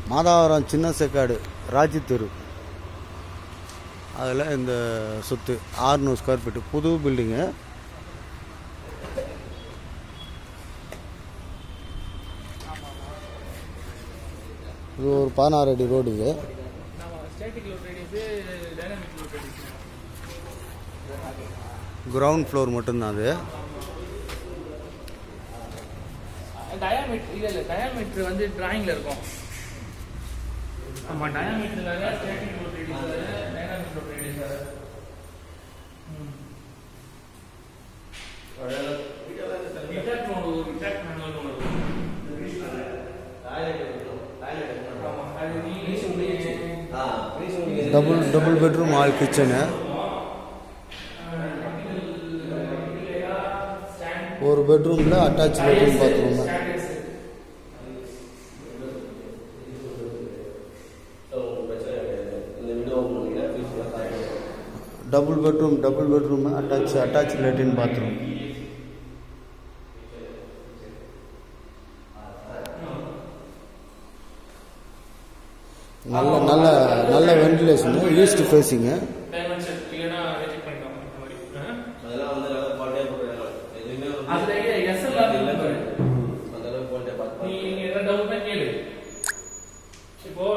மாதாவரம் சின்ன செக்காடு ராஜி தெரு அதில் இந்த சொத்து ஆறுநூறு ஸ்கொயர் ஃபீட்டு புது பில்டிங்கு இது ஒரு பதினாறு அடி ரோடு இது நம்ம static load radius dynamic load radius ground floor மட்டும்தான் அது டயாமீட்டர் இல்ல இல்ல டயாமீட்டர் வந்து டிராயிங்ல இருக்கும் ஆமா டயாமீட்டர் வேற ஸ்டேட்டிக் லோட் ரேடியஸ் வேற டைனாமிக் லோட் ரேடியஸ் வேற விட்டாக் ஒன்று ஒரு விட்டாக் மேனுவல் ஒன்று இருக்கும் ஆமா அது நீ double double bedroom hall kitchen ஒரு பெட்ரூமில் attach bedroom bathroom double bedroom double bedroom attach attach லெட்டின் பாத்ரூம் நல்ல நல்ல நல்ல வென்டிலேஷனு ஈஸ்ட் ஃபேஸிங்கு டைமென்ஷன் இல்லைன்னா ரிஜெக்ட் பண்ணிக்கலாம் இந்த மாதிரி ஆ? அதெல்லாம் வந்து நல்லா குவாலிட்டியாக போடுறாங்க எதுவுமே வந்து அதுல எஸ்எல்ஆர் இல்லை இருக்கு அந்த அளவுக்கு குவாலிட்டியாக பார்த்து நீ என்ன டவுட்னா கேளு இப்போ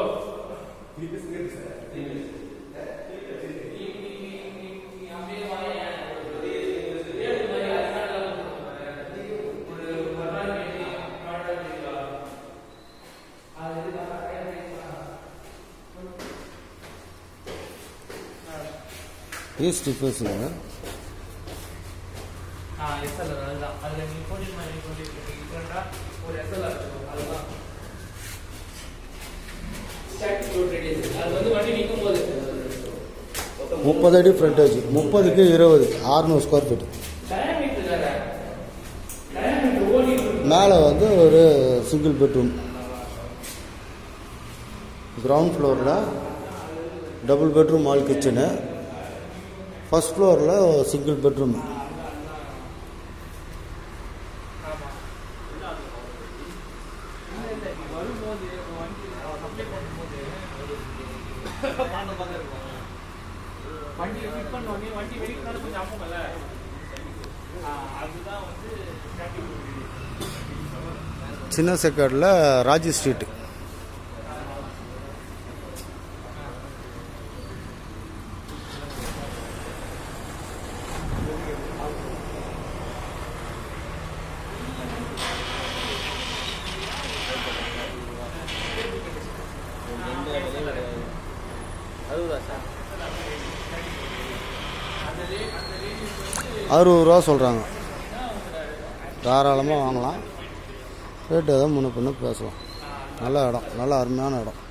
ஈஸ்ட் ஃபேஸிங்கு ஆ எஸ்எல்ஆர் அதுதான் அதுல நீ போட்டு மாதிரி போட்டு டிஃபரெண்டா ஒரு எஸ்எல்ஆர் இருக்கும் அதுதான் ஸ்டாட்டிக் லோட் ரேடியஸ் அது வந்து வண்டி நிற்கும் போது முப்பது அடி ஃப்ரண்டேஜ் முப்பதுக்கு இருபது ஆறுநூறு ஸ்கொயர் ஃபீட் டயாமீட்டர் வேற டயாமீட்டர் ஓடி மேலே வந்து ஒரு சிங்கிள் பெட்ரூம் கிரவுண்ட் ஃப்ளோரில் double bedroom hall kitchen first ஃப்ளோரில் சிங்கிள் பெட்ரூம் வரும்போது வண்டி அப்ளை பண்ணும்போது வண்டி ஃபிட் பண்ண உடனே வண்டி வெயிட் கொஞ்சம் அமுங்கல்ல ஆ, அதுதான் வந்து ஸ்டாட்டிக் லோட் ரேடியஸ் சின்ன செக்காடில் ராஜி ஸ்ட்ரீட் அதுதான் சார் அறுபது ரூபா சொல்கிறாங்க தாராளமாக வாங்கலாம் ரேட்டு எதாவது முன்ன பின்ன பேசலாம் நல்ல இடம் நல்ல அருமையான இடம்